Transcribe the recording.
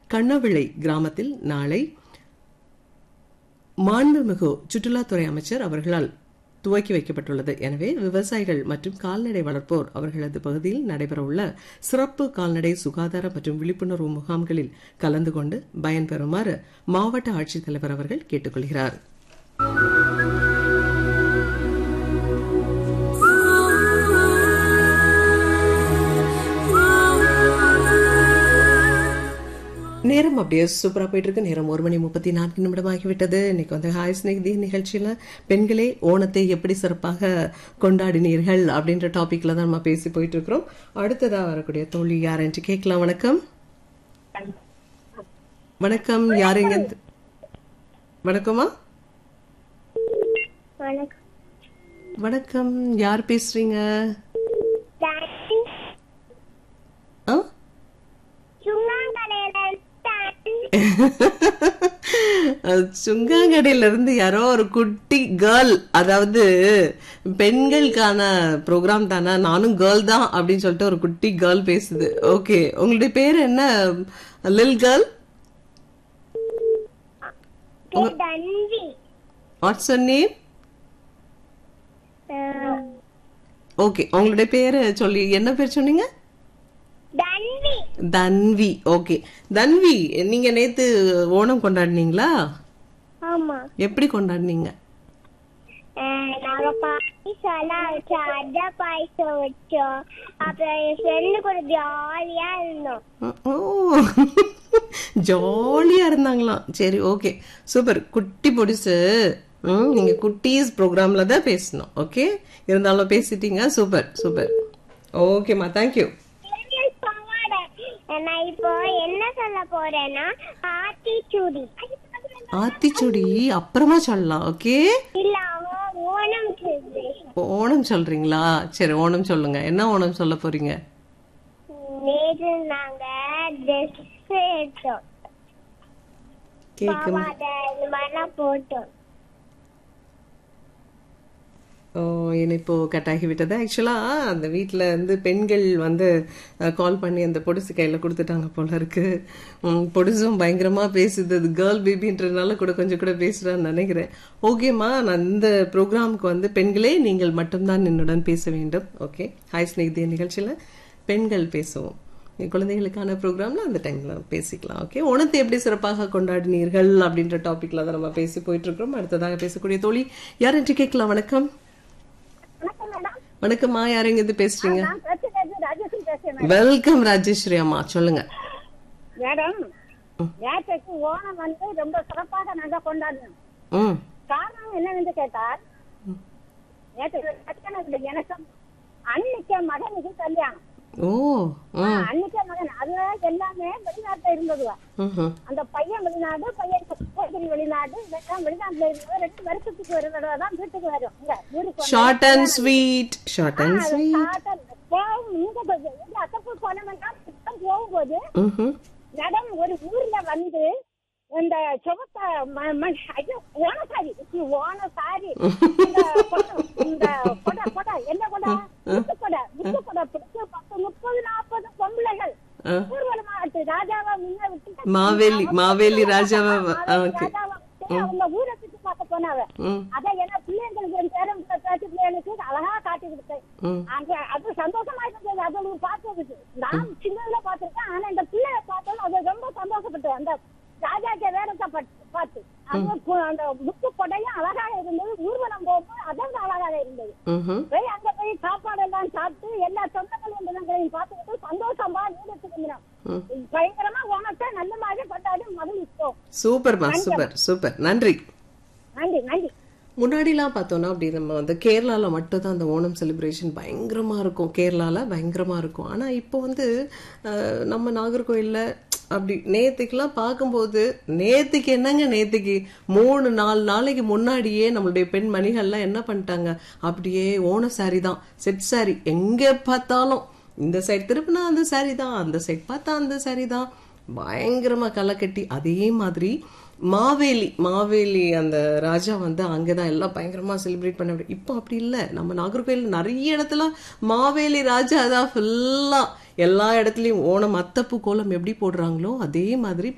கண்ணவிளை கிராமத்தில் நாளை மாண்புமிகு சுற்றுலாத்துறை அமைச்சர் அவர்களால் துவக்கி வைக்கப்பட்டுள்ளது எனவே விவசாயிகள் மற்றும் கால்நடை வளர்ப்போர் அவர்களது பகுதியில் நடைபெறவுள்ள சிறப்பு கால்நடை சுகாதார மற்றும் விழிப்புணர்வு முகாம்களில் கலந்து கொண்டு பயன்பெறுமாறு மாவட்ட ஆட்சித்தலைவர் அவர்கள் கேட்டுக்கொள்கிறார் நேரம் அப்படியே சூப்பரா போயிட்டு இருக்கு நேரம் ஒரு மணி முப்பத்தி நான்கு நிமிடம் ஆகிவிட்டது இன்னைக்கு வந்து ஹாய் ஸ்நேகிதி நிகழ்ச்சியில பெண்களே ஓணத்தை எப்படி சிறப்பாக கொண்டாடினீர்கள் அப்படின்ற டாபிக்ல தான் நம்ம பேசி போயிட்டு இருக்கிறோம் அடுத்ததா வரக்கூடிய தோழி யாருன்னு கேட்கலாம் வணக்கம் வணக்கம் யாரு இங்க இருந்து- வணக்கமா வணக்கம் வணக்கம் யார் பேசுறீங்க டாடி ஆ? சுண்ணாங்கடையில டாடி சுங்காங்கடையில இருந்து யாரோ ஒரு குட்டி கேர்ள் அதாவது பெண்களுக்கான ப்ரோக்ராம் தானே நானும் கேர்ள் தான் அப்படின்னு சொல்லிட்டு ஒரு குட்டி கேர்ள் பேசுது ஓகே உங்களுடைய பேர் என்ன லில் கேர்ள் பேர் Tanvi what's name ah, okay உங்களுடைய பேரு சொல்லி என்ன பேர் சொன்னீங்க தன்வி தன்வி ஓகே தன்வி நீங்க நேத்து ஓணம் கொண்டாடினீங்களா ஆமா எப்படி கொண்டாடினீங்க அஹ், நாங்க பாயசம் எல்லாம் வச்சோம் அடை பாயசம் வச்சோம் அப்புறம் என் ஃப்ரெண்டு கூட ஜாலியா இருந்தோம் ஓ ஜாலியா இருந்தாங்களாம் சரி ஓகே சூப்பர் குட்டி பொடிசு ம், நீங்க குட்டீஸ் ப்ரோக்ராம்ல தான் பேசணும் ஓகே இருந்தாலும் பேசிட்டீங்க சூப்பர் சூப்பர் ஓகேம்மா தேங்க்யூ Serious பாவாடை. நான் இப்போ என்ன சொல்ல போறேன்னா ஆத்திச்சூடி ஆத்திச்சுடி அப்புறமா சொல்லலாம் ஓகே இல்ல அவன் ஓணம் celebration. ஓணம் சொல்றீங்களா சரி ஓணம் சொல்லுங்க என்ன ஓணம் சொல்ல போறீங்க நேற்று நாங்க ட்ரெஸ் எடுத்தோம் கேக்குமா பாவாடை இந்த மாதிரிலாம் போட்டோம் ஓ இனிப்போ கட் ஆகி விட்டது ஆக்சுவலா அந்த வீட்ல இருந்து பெண்கள் வந்து கால் பண்ணி அந்த பொடிசு கையில கொடுத்துட்டாங்க போல இருக்கு ம், பொடிசும் பயங்கரமா பேசுது அது கேர்ள் பேபின்றதுனால கூட கொஞ்சம் கூட பேசுறான்னு நினைக்கிறேன் ஓகேம்மா நான் இந்த ப்ரோக்ராமுக்கு வந்து பெண்களே நீங்கள் மட்டும்தான் என்னுடன் பேச வேண்டும் ஓகே ஹாய் ஸ்நேகிதிய நிகழ்ச்சியில பெண்கள் பேசுவோம் என் குழந்தைகளுக்கான ப்ரோக்ராம்ல அந்த டைம்ல பேசிக்கலாம் ஓகே ஓணத்தை எப்படி சிறப்பாக கொண்டாடினீர்கள் அப்படின்ற டாபிக்ல தான் நம்ம பேசி போயிட்டு இருக்கிறோம் அடுத்ததாக பேசக்கூடிய தோழி யார் என்று கேட்கலாம் வணக்கம் வணக்கம்மா யார் எங்க இருந்து பேசுறீங்க ராஜேஸ்வரி பேசுறேன் வெல்கம் ராஜேஸ்வரி அம்மா சொல்லுங்க மேடம் நேற்றைக்கு ஓணம் வந்து ரொம்ப சிறப்பாக நாங்க கொண்டாடினோம் ம் காரணம் என்னவென்று கேட்டால் நேற்று கல்யாணம் எனக்கு அன்னைக்கு மகனுக்கு கல்யாணம் ஓ ம் அன்னைக்கு மகன் அதுல எல்லாமே வெளிநாட்டுல இருந்ததுவா ம்ஹும். அந்த பையன் வெளிநாடு பையன் சகோதரி வெளிநாடு இதெல்லாம் வெளிநாட்டுல இருந்தது ரெண்டு வருஷத்துக்கு ஒரு தடவை தான் வீட்டுக்கு வரும் இங்க வீட்டுக்கு வந்து short and sweet short and அது ஸ்வீட் காட்டன் போகும் இங்க கொஞ்சம் எங்க அத்தப்பூ போனோம்னா போகும்போது ம்ஹும். மேடம் ஒரு ஊர்ல வந்து இந்த சுவத்த ம- ம- ஐயோ ஓன சாரி ஓன சாரி இந்த கொடை, இந்த கொடை கொடை என்ன கொடை முத்து கொடை முத்து கொடை பிடிச்சு பத்து முப்பது நாற்பது பொம்பளைகள் ஆ. ஊர்வலமாட்டு ராஜாவா முன்ன விட்டு மாவேலி மாவேலி ராஜாவா ஓகே ராஜாவா விட்டு அவங்க ஊரை சுத்தி பார்க்க போனாவ ம் அத ஏன்னா பிள்ளைங்களுக்கு என் பேரன் பேச்சு பிள்ளைகளுக்கு அழகா காட்டி கொடுத்தேன் ம் அங்க அது சந்தோஷமா இருந்தது அது ஒரு பார்த்ததுக்கு நான் சின்னதுல பாத்திருக்கேன் ஆனா இந்த பிள்ளைய பார்த்தோம் அது ரொம்ப சந்தோஷப்பட்டேன் அந்த ராஜாக்க வேறத்தை பார்த்து அது கு- அந்த முத்து கொடையும் அழகாக இருந்தது ஊர்வலம் போகும்போது அதோட அழகாக இருந்தது ம்ஹும். போய் அங்க போய் சாப்பாடு எல்லாம் சாப்பிட்டு எல்லா சொந்தங்களையும் பிள்ளைங்களையும் பார்த்துக்கிட்டு சந்தோஷமா வீடு திரும்பினோம் ம். பயங்கரமா ஓணத்தை நல்ல மாதிரி கொண்டாடி மகிழ்ச்சித்தோம் சூப்பர்மா சூப்பர் சூப்பர் நன்றி நன்றி நன்றி முன்னாடிலாம் பார்த்தோம்னா அப்படி நம்ம வந்து கேரளால மட்டும் தான் அந்த ஓணம் செலிப்ரேஷன் பயங்கரமா இருக்கும் கேரளால பயங்கரமா இருக்கும் ஆனா இப்போ வந்து அஹ், நம்ம நாகர்கோயில்ல அப்படி நேத்துக்கெல்லாம் பார்க்கும்போது நேத்துக்கு என்னங்க நேத்துக்கு மூணு நாலு நாளைக்கு முன்னாடியே நம்மளுடைய பெண் மணிகள்லாம் என்ன பண்ணிட்டாங்க அப்படியே ஓண சாரி தான் செட் சாரி எங்க பார்த்தாலும் இந்த சைடு திருப்பினா அந்த சாரி தான் அந்த சைடு பார்த்தா அந்த சாரி தான் பயங்கரமா களை கட்டி அதே மாதிரி மாவேலி மாவேலி அந்த ராஜா வந்து அங்கதான் எல்லாம் பயங்கரமா செலிப்ரேட் பண்ண முடியும் இப்போ அப்படி இல்லை நம்ம நாகர்கோயில் நிறைய இடத்துல மாவேலி ராஜா தான் ஃபுல்லா எல்லா இடத்துலயும் ஓணம் அத்தப்பூ கோலம் எப்படி போடுறாங்களோ அதே மாதிரி